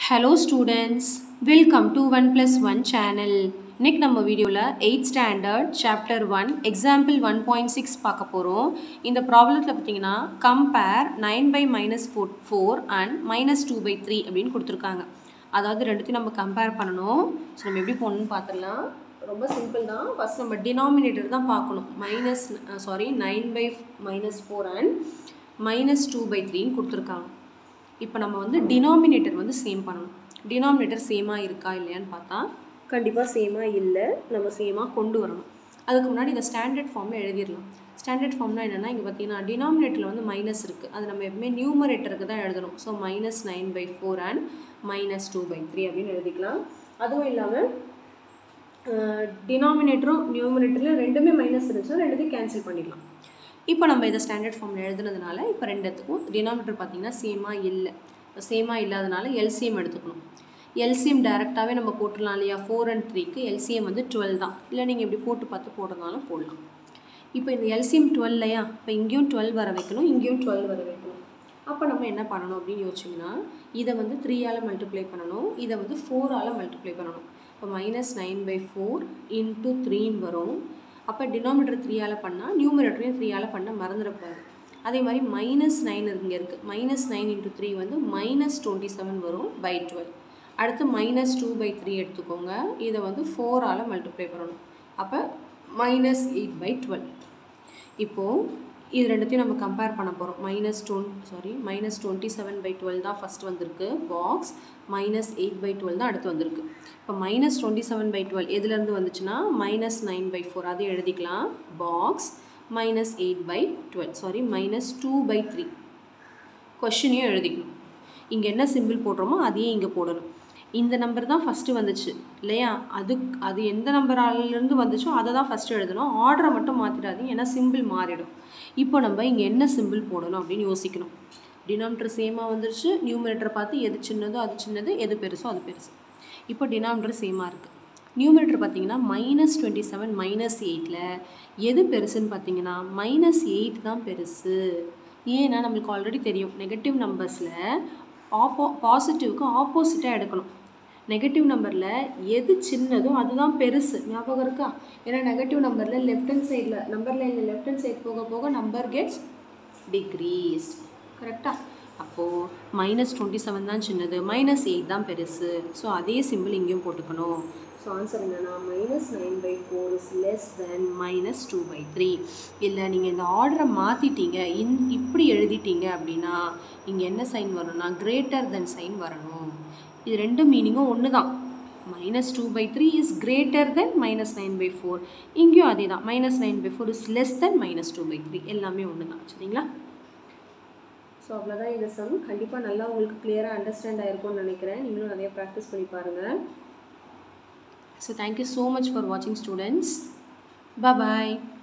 Hello students welcome to one plus one channel இன்னைக்கு நம்ம வீடியோவில் eight standard chapter one example one point six பார்க்க போகிறோம் இந்த ப்ராப்ளத்தில் பார்த்தீங்கன்னா compare nine by minus four four and minus two by three அப்படின்னு கொடுத்துருக்காங்க அதாவது ரெண்டுத்தையும் நம்ம கம்பேர் பண்ணணும் ஸோ நம்ம எப்படி போகணுன்னு பார்த்துடலாம் ரொம்ப சிம்பிள் தான் ஃபஸ்ட் நம்ம டினாமினேட்டர் தான் பார்க்கணும் minus sorry nine by minus four and minus two by த்ரீன்னு கொடுத்துருக்காங்க இப்போ நம்ம வந்து டினாமினேட்டர் வந்து சேம் பண்ணணும் டினாமினேட்டர் சேமாக இருக்கா இல்லையான்னு பார்த்தா கண்டிப்பாக சேமாக இல்லை நம்ம சேமாக கொண்டு வரணும் அதுக்கு முன்னாடி இந்த ஸ்டாண்டர்ட் ஃபார்மில் எழுதிடலாம் ஸ்டாண்டர்ட் ஃபார்ம்னா என்னென்னா இங்கே பார்த்தீங்கன்னா டினாமினேட்டரில் வந்து மைனஸ் இருக்குது அது நம்ம எப்பவுமே நியூமரேட்டருக்கு தான் எழுதணும் so minus nine by four and minus two by three அப்படின்னு எழுதிக்கலாம் அதுவும் இல்லாமல் டினாமினேட்டரும் நியூமரேட்டரில் ரெண்டுமே மைனஸ் இருந்துச்சுன்னா ரெண்டுத்தையும் கேன்சல் பண்ணிடலாம் இப்போ நம்ம இதை ஸ்டாண்டர்ட் ஃபார்மில் எழுதுனதுனால இப்போ ரெண்டுத்துக்கும் டினாமினேட்டர் பார்த்திங்கன்னா சேமாக இல்லை சேமாக இல்லாதனால எல்சிஎம் எடுத்துக்கணும் எல்சிஎம் டேரெக்டாகவே நம்ம போட்டுடலாம் இல்லையா ஃபோர் அண்ட் த்ரீக்கு எல்சிஎம் வந்து டுவெல் தான் இல்லை நீங்கள் இப்படி போட்டு பார்த்து போடுறதுனாலும் போடலாம் இப்போ இந்த எல்சிஎம் டுவெல்லையா இப்போ இங்கேயும் டுவெல் வர வைக்கணும் இங்கேயும் டுவெல் வர வைக்கணும் அப்போ நம்ம என்ன பண்ணணும் அப்படின்னு யோசிச்சிங்கன்னா இதை வந்து த்ரீயால் மல்டிப்ளை பண்ணணும் இதை வந்து ஃபோரால் மல்டிப்ளை பண்ணணும் இப்போ minus nine by four into த்ரீன்னு வரும் அப்போ டினாமினேட்டர் த்ரீயால் பண்ணால் நியூமரேட்டரையும் த்ரீயால் பண்ண மறந்துடக்கூடாது அதே மாதிரி மைனஸ் நைன் இங்கே இருக்குது மைனஸ் நைன் இன்ட்டு த்ரீ வந்து மைனஸ் டுவெண்ட்டி செவன் வரும் பை டுவெல் அடுத்து மைனஸ் டூ பை த்ரீ எடுத்துக்கோங்க இதை வந்து ஃபோரால் மல்டிப்ளை பண்ணணும் அப்போ மைனஸ் எயிட் பை டுவெல் இப்போது இது ரெண்டுத்தையும் நம்ம கம்பேர் பண்ண போகிறோம் மைனஸ் டொன் sorry minus twenty seven by twelve தான் ஃபஸ்ட் வந்திருக்கு box minus eight by twelve தான் அடுத்து வந்திருக்கு இப்போ minus twenty seven by twelve எதுலேருந்து வந்துச்சுன்னா மைனஸ் நைன் பை ஃபோர் அதை எழுதிக்கலாம் box minus eight by twelve sorry minus two by three கொஷினையும் எழுதிக்கணும் இங்கே என்ன சிம்பிள் போடுறோமோ அதையே இங்கே போடணும் இந்த நம்பர் தான் ஃபஸ்ட்டு வந்துச்சு இல்லையா அது அது எந்த நம்பராலேருந்து வந்துச்சோ அதை தான் ஃபஸ்ட்டு எழுதணும் ஆர்டரை மட்டும் மாற்றிடாதீங்க ஏன்னா சிம்பிள் மாறிடும் இப்போ நம்ம இங்கே என்ன சிம்பிள் போடணும் அப்படின்னு யோசிக்கணும் டினாமினேட்டர் சேமாக வந்துருச்சு நியூமினேட்டரை பார்த்து எது சின்னதோ அது சின்னது எது பெருசோ அது பெருசு இப்போ டினாமினேட்டர் சேமாக இருக்குது நியூமினேட்டர் பார்த்தீங்கன்னா மைனஸ் டுவெண்ட்டி செவன் மைனஸ் எயிட்டில் எது பெருசுன்னு பார்த்தீங்கன்னா மைனஸ் எயிட் தான் பெருசு ஏன்னா நம்மளுக்கு ஆல்ரெடி தெரியும் நெகட்டிவ் நம்பர்ஸில் ஆப்போ பாசிட்டிவ்க்கு ஆப்போசிட்டாக எடுக்கணும் நெகட்டிவ் நம்பரில் எது சின்னதோ அதுதான் பெருசு ஞாபகம் இருக்கா ஏன்னா நெகட்டிவ் நம்பரில் லெஃப்ட் ஹேண்ட் சைடில் நம்பர் லைனில் லெஃப்ட் ஹேண்ட் சைட் போக போக நம்பர் கெட்ஸ் டிக்ரீஸ்ட் கரெக்டாக அப்போது மைனஸ் டுவெண்ட்டி செவன் தான் சின்னது மைனஸ் எயிட் தான் பெருசு ஸோ அதே சிம்பிள் இங்கேயும் போட்டுக்கணும் ஸோ ஆன்சர் என்னென்னா minus nine by four is less than minus two by three இல்லை நீங்கள் இந்த ஆர்டரை மாற்றிட்டீங்க இன் இப்படி எழுதிட்டீங்க அப்படின்னா இங்கே என்ன சைன் வரணும்னா கிரேட்டர் தென் சைன் வரணும் இது ரெண்டு மீனிங்கும் ஒன்று தான் minus two by three is greater than minus nine by four இங்கேயும் அதே தான் minus nine by four is less than minus two by three எல்லாமே ஒன்று தான் சரிங்களா ஸோ அவ்வளோதான் இந்த சம் கண்டிப்பாக நல்லா உங்களுக்கு கிளியராக அண்டர்ஸ்டாண்ட் ஆகிருக்கும்னு நினைக்கிறேன் நீங்களும் நிறைய ப்ராக்டிஸ் பண்ணி பாருங்கள் So thank you so much for watching students. Bye bye.